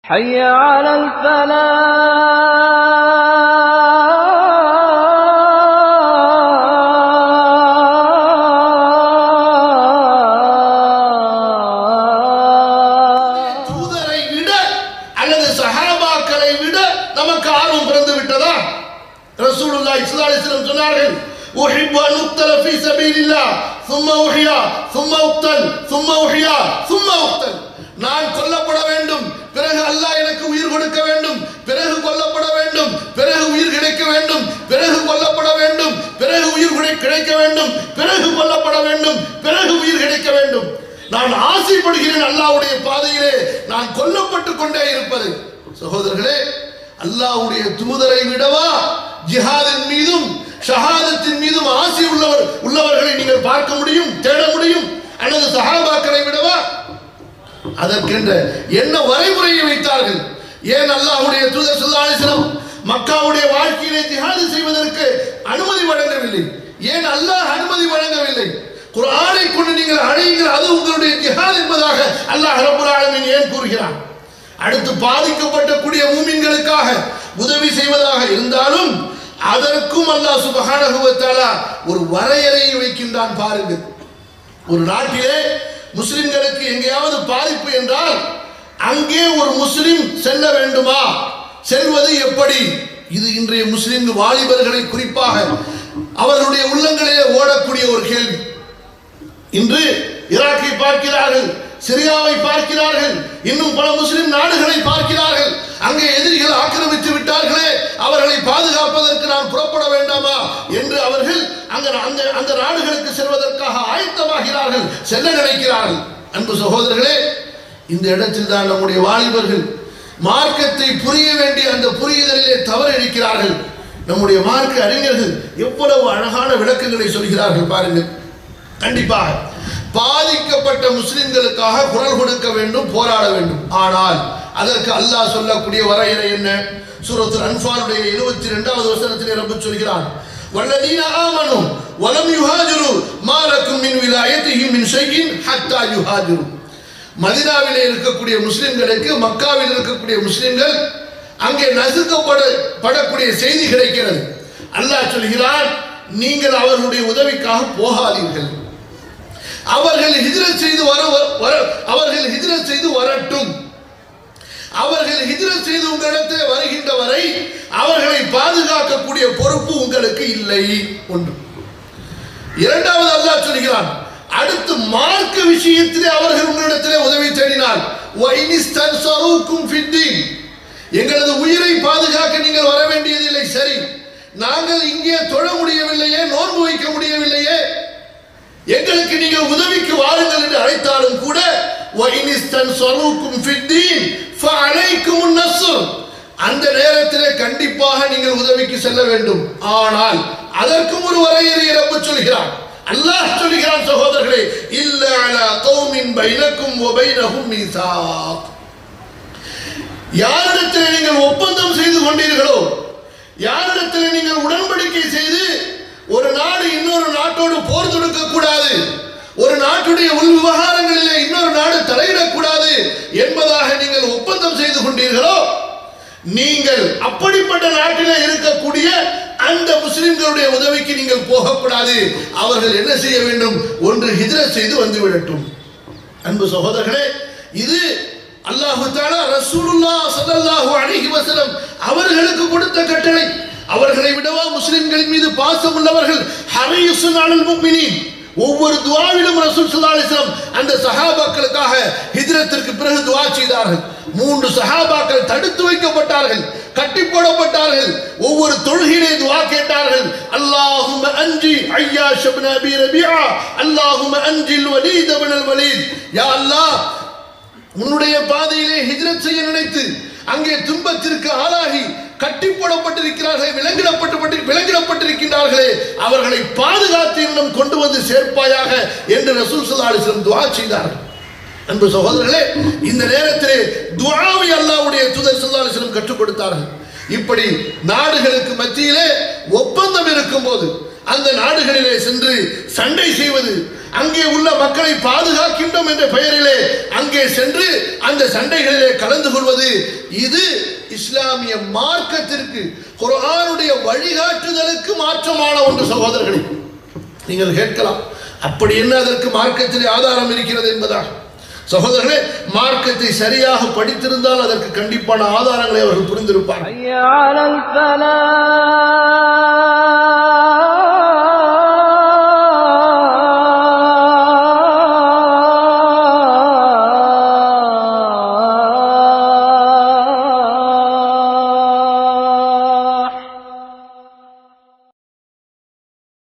حي على الفلاح தூதரை விட அல்லது சஹாபாக்களை விட நமக்கு ஆர்வம் பிறந்து விட்டதா ரசூலுல்லாஹி ஸல்லல்லாஹு அலைஹி வஸல்லம் சொன்னார்கள் أحب أن أقتل في سبيل الله ثم أحيا ثم أقتل ثم أحيا ثم أقتل நான் கொல்லப்பட வேண்டும் பிறகு அல்லாஹ் எனக்கு உயிர் கொடுக்க வேண்டும் பிறகு கொல்லப்பட வேண்டும் பிறகு உயிர் கிடைக்க வேண்டும் பிறகு கொல்லப்பட வேண்டும் பிறகு உயிர் கிடை- கிடைக்க வேண்டும் பிறகு கொல்லப்பட வேண்டும் பிறகு உயிர் கிடைக்க வேண்டும் நான் ஆசைப்படுகிறேன் அல்லாஹ்வுடைய பாதையிலே நான் கொல்லப்பட்டு கொண்டே இருப்பது சகோதரர்களே அல்லாஹ்வுடைய தூதரை விடவா ஜிஹாதின் மீதும் ஷஹாதத்தின் மீதும் ஆசை உள்ளவர் உள்ளவர்களை நீங்கள் பார்க்க முடியும் தேட முடியும் அல்லது சஹாபாக்களை விடவா அதற்கென்ற என்ன வரைமுறையை வைத்தார்கள் ஏன் அல்லாஹ்வுடைய தூதர் ஸல்லல்லாஹு அலைஹி வஸல்லம் மக்காவுடைய வாழ்க்கையிலே ஜிஹாது செய்வதற்கு அனுமதி வழங்கவில்லை ஏன் அல்லாஹ் அனுமதி வழங்கவில்லை குர்ஆனை கொண்டு நீங்கள் அழையுங்கள் அது உங்களுடைய ஜிஹாத் என்பதாக அல்லாஹ் ரப்பல் ஆலமீன் ஏன் கூறுகிறான் அடுத்து பாதிக்கப்பட்ட கூடிய மூமின்களுக்காக உதவி செய்வதாக இருந்தாலும் அதற்கும் அல்லாஹ் சுப்ஹானஹு வ தஆலா ஒரு வரையறையை வைக்கின்றான் பாருங்கள் ஒரு நாட்டிலே முஸ்லிம்களுக்கு எங்கேயாவது பாதிப்பு என்றால் அங்கே ஒரு முஸ்லிம் செல்ல வேண்டுமா செல்வது எப்படி இது இன்றைய முஸ்லிம் வாலிபர்களை குறிப்பாக அவர்களுடைய உள்ளங்களிலே ஓடக்கூடிய ஒரு கேள்வி இன்று ஈராக்கை பார்க்கிறார்கள் சிரியாவை பார்க்கிறார்கள் இன்னும் பல முஸ்லிம் நாடுகளை பார்க்கிறார்கள் அங்கே எதிரிகள் ஆக்கிரமித்து விட்டார்களே அவர்களை பாதுகாப்பதற்கு நான் புறப்பட வேண்டாமா என்று அவர்கள் அங்க அந்த அந்த நாடுகளுக்கு செல்வதற்காக ஆயத்தமாகிறார்கள் செல்ல நினைக்கிறார்கள் அன்பு சகோதரர்களே இந்த இடத்தில் தான் நம்முடைய வாலிபர்கள் மார்க்கத்தை புரிய வேண்டிய அந்த புரியுதலிலே தவறு இருக்கிறார்கள் நம்முடைய மார்க்க அறிஞர்கள் எவ்வளவு அழகான விளக்கங்களை சொல்கிறார்கள் பாருங்கள் கண்டிப்பாக பாதிக்கப்பட்ட முஸ்லிம்களுக்காக குரல் கொடுக்க வேண்டும் போராட வேண்டும் ஆனால் அதற்கு அல்லாஹ் சொல்லக்கூடிய வரையறை என்ன சூரத்துல் அன்ஃபாலுடைய இருபத்தி ரெண்டாவது வசனத்திலே ரப்பு சொல்கிறான் والذين آمنوا ولم يهاجروا ما لكم من ولايتهم من شيء حتى يهاجروا மதினாவிலே இருக்கக்கூடிய முஸ்லிம்களுக்கு மக்காவில் இருக்கக்கூடிய முஸ்லிம்கள் அங்கே நசுக்கப்பட படக்கூடிய செய்தி கிடைக்கிறது அல்லாஹ் சொல்கிறான் நீங்கள் அவர்களுடைய உதவிக்காக போகாதீர்கள் அவர்கள் ஹிஜ்ரத் செய்து வர வர அவர்கள் ஹிஜ்ரத் செய்து வரட்டும் அவர்கள் ஹிஜ்ரத் செய்து உங்களிடத்தில் வருகின்ற வரை அவர்களை பாதுகாக்கக்கூடிய பொறுப்பு உங்களுக்கு இல்லை ஒன்று இரண்டாவது அல்லாஹ் சொல்கிறான் அடுத்து மார்க்க விஷயத்திலே அவர்கள் உங்களிடத்திலே உதவி தேடினார் வைனிஸ்தன்சரூக்கும் ஃபித்தீன் எங்களது உயிரை பாதுகாக்க நீங்கள் வர வேண்டியதில்லை சரி நாங்கள் இங்கே தொழ முடியவில்லையே நோன்பு வைக்க முடியவில்லையே எங்களுக்கு நீங்கள் உதவிக்கு வாருங்கள் என்று அழைத்தாலும் கூட வைனிஸ்தன் சொலூக்கும் ஃபித்தீன் ஃபஅலைக்கும் நஸ்ர் அந்த நேரத்திலே கண்டிப்பாக நீங்கள் உதவிக்கு செல்ல வேண்டும் ஆனால் அதற்கும் ஒரு வரையறையை ரப்பு சொல்கிறான் அல்லாஹ் சொல்கிறான் சகோதரர்களே இல்ல அலா கௌமின் பைனக்கும் வ பைனஹும் மீசாக் யாரிடத்தில் நீங்கள் ஒப்பந்தம் செய்து கொண்டீர்களோ யாரிடத்தில் நீங்கள் உடன்படிக்கை செய்து ஒரு நாடு இன்னொரு நாட்டோடு போர் தொடுக்க கூடாது ஒரு நாட்டுடைய உள் விவகாரங்களிலே இன்னொரு நாடு தலையிடக்கூடாது என்பதாக நீங்கள் ஒப்பந்தம் செய்து கொண்டீர்களோ நீங்கள் அப்படிப்பட்ட நாட்டிலே இருக்கக்கூடிய அந்த முஸ்லிம்களுடைய உதவிக்கு நீங்கள் போகக்கூடாது அவர்கள் என்ன செய்ய வேண்டும் ஒன்று ஹிஜ்ரத் செய்து வந்து விடட்டும் அன்பு சகோதரர்களே இது அல்லாஹு தாலா ரசூலுல்லாஹ் ஸல்லல்லாஹு அலைஹி வஸல்லம் அவர்களுக்கு கொடுத்த கட்டளை அவர்களை விடவா முஸ்லிம்களின் மீது பாசம் உள்ளவர்கள் ஹரீசுன் அலல் முஃமினீன் ஒவ்வொரு துவாவிலும் ரசூல் ஸல்லல்லாஹு அலைஹி வஸல்லம் அந்த சஹாபாக்களுக்காக ஹிஜ்ரத்திற்கு பிறகு துஆ செய்தார்கள் மூன்று சஹாபாக்கள் தடுத்து வைக்கப்பட்டார்கள் கட்டி போடப்பட்டார்கள் ஒவ்வொரு தொழுகையிலே துஆ கேட்டார்கள் அல்லாஹும்ம அன்ஜி ஐயாஷ் இப்னு அபி ரபியா அல்லாஹும்ம அன்ஜில் வலீத் இப்னு வலீத் யா அல்லாஹ் உன்னுடைய பாதையிலே ஹிஜ்ரத் செய்ய நினைத்து அங்கே துன்பத்திற்கு ஆளாகி கட்டி போடப்பட்டிருக்கிறார்கள் விலங்கிடப்பட்டு விலங்கிடப்பட்டிருக்கின்றார்களே அவர்களை பாதுகாத்து இன்னும் கொண்டு வந்து சேர்ப்பாயாக என்று ரசூல் ஸல்லல்லாஹு அலைஹி வஸல்லம் துஆ செய்தார்கள் அன்பு சகோதரர்களே இந்த நேரத்திலே துஆவை அல்லாஹ்வுடைய தூதர் ஸல்லல்லாஹு அலைஹி வஸல்லம் கற்றுக் கொடுத்தார்கள் இப்படி நாடுகளுக்கு மத்தியிலே ஒப்பந்தம் இருக்கும்போது அந்த நாடுகளிலே சென்று சண்டை செய்வது அங்கே உள்ள மக்களை பாதுகாக்கின்றோம் என்ற பெயரிலே அங்கே சென்று அந்த சண்டைகளிலே கலந்து கொள்வது இது இஸ்லாமிய மார்க்கத்திற்கு குர்ஆனுடைய வழிகாட்டுதலுக்கு மாற்றமான ஒன்று சகோதரர்களே நீங்கள் கேட்கலாம் அப்படி என்ன அதற்கு மார்க்கத்திலே ஆதாரம் இருக்கிறது என்பதாக சகோதரர்களே மார்க்கத்தை சரியாக படித்திருந்தால் அதற்கு கண்டிப்பான ஆதாரங்களை அவர்கள் புரிந்திருப்பார்கள் حي على الفلاح